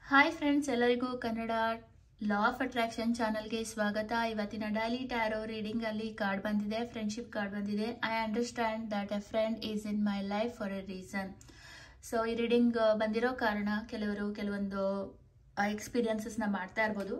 hi friends ಎಲ್ಲರಿಗೂ Kannada law of attraction ಚಾನಲ್ಗೆ ಸ್ವಾಗತ ಇವತ್ತಿನ ಡೈಲಿ ಟ್ಯಾರೋ ರೀಡಿಂಗ್ ಅಲ್ಲಿ ಕಾರ್ಡ್ ಬಂದಿದೆ ಫ್ರೆಂಡ್ಶಿಪ್ ಕಾರ್ಡ್ ಬಂದಿದೆ I understand that a friend is in my life for a reason so ಈ ರೀಡಿಂಗ್ ಬಂದಿರೋ ಕಾರಣ ಕೆಲವರು ಕೆಲವೊಂದು ಎಕ್ಸ್ಪೀರಿಯನ್ಸಸ್ನ ಮಾಡ್ತಾ ಇರ್ಬೋದು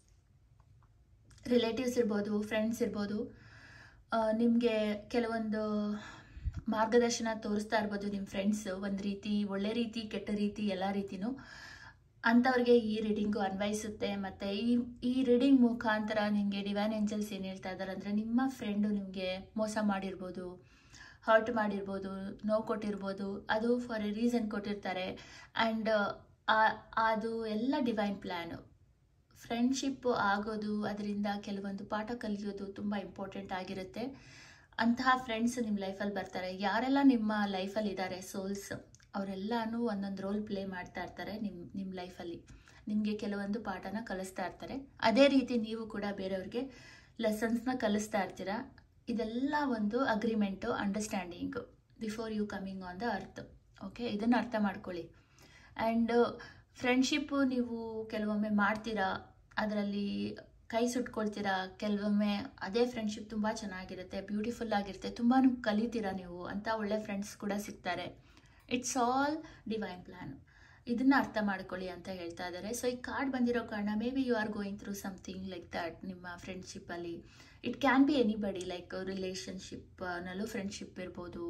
ರಿಲೇಟಿವ್ಸ್ ಇರ್ಬೋದು ಫ್ರೆಂಡ್ಸ್ ಇರ್ಬೋದು ನಿಮಗೆ ಕೆಲವೊಂದು ಮಾರ್ಗದರ್ಶನ ತೋರಿಸ್ತಾ ಇರ್ಬೋದು ನಿಮ್ಮ ಫ್ರೆಂಡ್ಸ್ ಒಂದು ರೀತಿ ಒಳ್ಳೆ ರೀತಿ ಕೆಟ್ಟ ರೀತಿ ಎಲ್ಲ ರೀತಿನೂ ಅಂಥವ್ರಿಗೆ ಈ ರೀಡಿಂಗು ಅನ್ವಯಿಸುತ್ತೆ ಮತ್ತು ಈ ಈ ರೀಡಿಂಗ್ ಮುಖಾಂತರ ನಿಮಗೆ ಡಿವೈನ್ ಏಂಜಲ್ಸ್ ಏನು ಹೇಳ್ತಾ ಇದ್ದಾರೆ ಅಂದರೆ ನಿಮ್ಮ ಫ್ರೆಂಡು ನಿಮಗೆ ಮೋಸ ಮಾಡಿರ್ಬೋದು ಹರ್ಟ್ ಮಾಡಿರ್ಬೋದು ನೋವು ಕೊಟ್ಟಿರ್ಬೋದು ಅದು ಫಾರ್ ಎ ರೀಸನ್ ಕೊಟ್ಟಿರ್ತಾರೆ ಆ್ಯಂಡ್ ಅದು ಎಲ್ಲ ಡಿವೈನ್ ಪ್ಲ್ಯಾನು ಫ್ರೆಂಡ್ಶಿಪ್ ಆಗೋದು ಅದರಿಂದ ಕೆಲವೊಂದು ಪಾಠ ಕಲಿಯೋದು ತುಂಬ ಇಂಪಾರ್ಟೆಂಟ್ ಆಗಿರುತ್ತೆ ಅಂತಹ ಫ್ರೆಂಡ್ಸ್ ನಿಮ್ಮ ಲೈಫಲ್ಲಿ ಬರ್ತಾರೆ ಯಾರೆಲ್ಲ ನಿಮ್ಮ ಲೈಫಲ್ಲಿ ಇದ್ದಾರೆ ಸೋಲ್ಸ್ ಅವರೆಲ್ಲನೂ ಒಂದೊಂದು ರೋಲ್ ಪ್ಲೇ ಮಾಡ್ತಾ ಇರ್ತಾರೆ ನಿಮ್ಮ ನಿಮ್ಮ ಲೈಫಲ್ಲಿ ನಿಮಗೆ ಕೆಲವೊಂದು ಪಾಠನ ಕಲಿಸ್ತಾ ಇರ್ತಾರೆ ಅದೇ ರೀತಿ ನೀವು ಕೂಡ ಬೇರೆಯವ್ರಿಗೆ ಲೆಸನ್ಸ್ನ ಕಲಿಸ್ತಾ ಇರ್ತೀರಾ ಇದೆಲ್ಲ ಒಂದು agreement understanding before you coming on the earth okay ಇದನ್ನು ಅರ್ಥ ಮಾಡ್ಕೊಳ್ಳಿ ಆ್ಯಂಡ್ ಫ್ರೆಂಡ್ಶಿಪ್ಪು ನೀವು ಕೆಲವೊಮ್ಮೆ ಮಾಡ್ತೀರಾ ಅದರಲ್ಲಿ ಕೈ ಸುಟ್ಕೊಳ್ತೀರಾ ಕೆಲವೊಮ್ಮೆ ಅದೇ ಫ್ರೆಂಡ್ಶಿಪ್ ತುಂಬ ಚೆನ್ನಾಗಿರುತ್ತೆ ಬ್ಯೂಟಿಫುಲ್ ಆಗಿರುತ್ತೆ ತುಂಬಾ ಕಲಿತೀರಾ ನೀವು ಅಂತ ಒಳ್ಳೆ ಫ್ರೆಂಡ್ಸ್ ಕೂಡ ಸಿಗ್ತಾರೆ ಇಟ್ಸ್ ಆಲ್ ಡಿವೈನ್ ಪ್ಲ್ಯಾನ್ ಇದನ್ನ ಅರ್ಥ ಮಾಡ್ಕೊಳ್ಳಿ ಅಂತ ಹೇಳ್ತಾ ಇದ್ದಾರೆ ಸೊ ಈ ಕಾರ್ಡ್ ಬಂದಿರೋ ಕಾರಣ maybe you are going through something like that ನಿಮ್ಮ ಫ್ರೆಂಡ್ಶಿಪ್ಪಲ್ಲಿ it can be anybody like ರಿಲೇಷನ್ಶಿಪ್ನಲ್ಲೂ ಫ್ರೆಂಡ್ಶಿಪ್ ಇರ್ಬೋದು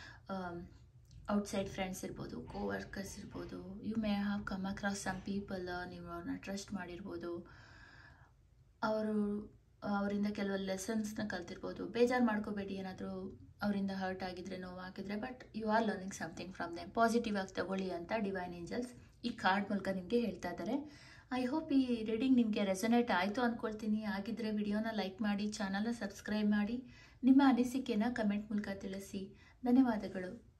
ಔಟ್ಸೈಡ್ ಫ್ರೆಂಡ್ಸ್ ಇರ್ಬೋದು ಕೋ ವರ್ಕರ್ಸ್ ಇರ್ಬೋದು you may have come across some people ನೀವು ಅವ್ರನ್ನ ಟ್ರಸ್ಟ್ ಮಾಡಿರ್ಬೋದು ಅವರು ಅವರಿಂದ ಕೆಲವು ಲೆಸನ್ಸ್ನ ಕಲ್ತಿರ್ಬೋದು ಬೇಜಾರು ಮಾಡ್ಕೋಬೇಡಿ ಏನಾದರೂ ಅವರಿಂದ ಹರ್ಟ್ ಆಗಿದ್ರೆ ನೋವಾಗಿದ್ರೆ but you are learning something from them positive ಆಗಿ ತಗೊಳ್ಳಿ ಅಂತ ಡಿವೈನ್ ಏಂಜಲ್ಸ್ ಈ ಕಾರ್ಡ್ ಮೂಲಕ ನಿಮಗೆ ಹೇಳ್ತಾ ಇದ್ದಾರೆ ಐ ಹೋಪ್ ಈ ರೀಡಿಂಗ್ ನಿಮಗೆ ರೆಸೊನೇಟ್ ಆಯಿತು ಅಂದ್ಕೊಳ್ತೀನಿ ಆಗಿದ್ದರೆ ವಿಡಿಯೋನ ಲೈಕ್ ಮಾಡಿ ಚಾನಲ್ನ ಸಬ್ಸ್ಕ್ರೈಬ್ ಮಾಡಿ ನಿಮ್ಮ ಅನಿಸಿಕೆನ ಕಮೆಂಟ್ ಮೂಲಕ ತಿಳಿಸಿ ಧನ್ಯವಾದಗಳು